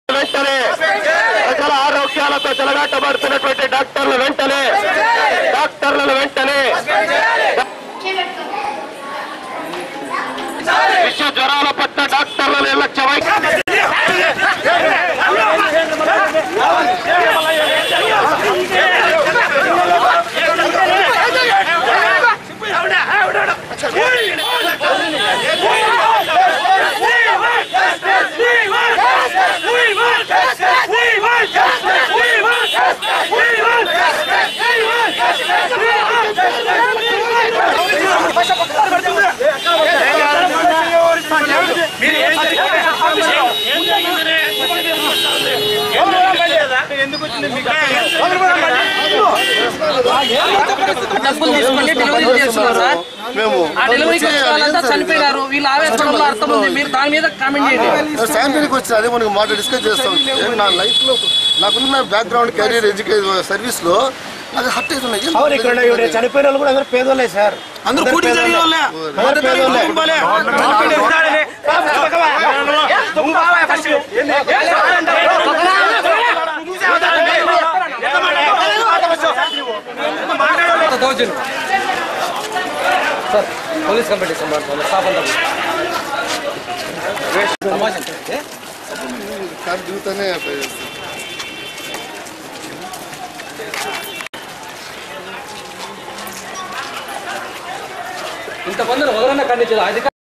వెంటనే ప్రజల ఆరోగ్యాలతో చెలగాటబడుతున్నటువంటి డాక్టర్ల వెంటనే డాక్టర్లను వెంటనే విష జ్వరాల పట్ల డాక్టర్ల నిర్లక్ష్య వైఖరి డబ్బులు తీసుకొని డెలివరీ చేస్తున్నారు సార్ మేము ఆ డెలివరీకి వచ్చిన వాళ్ళంతా చనిపోయినారు వీళ్ళు ఆవేశపడంలో అర్థం ఉంది మీరు దాని మీద కామెంట్ చేయండి శానిటరీకి వచ్చి అదే మనకి మాట డిస్కస్ చేస్తాం ఏం నా లైఫ్ లో నాకున్న బ్యాక్గ్రౌండ్ కెరీర్ ఎడ్యుకేషన్ సర్వీస్ లో నాకు హట్ అవుతున్నాయి ఏం అవును ఇక్కడ ఇప్పుడు చనిపోయిన వాళ్ళు కూడా అందరూ పేదోళ్ళే సార్ అందరూ కూటి జరిగిన వాళ్ళే అందరూ పేదోళ్ళే కుటుంబాలే. పోలీస్ కంప్లైంట్ ఇస్తాం స్టాఫ్ అంతా కారు దిగుతానే అట్లా చేస్తాం. ఇంతమందిని వదలన్నా ఖండించారు అధికారులు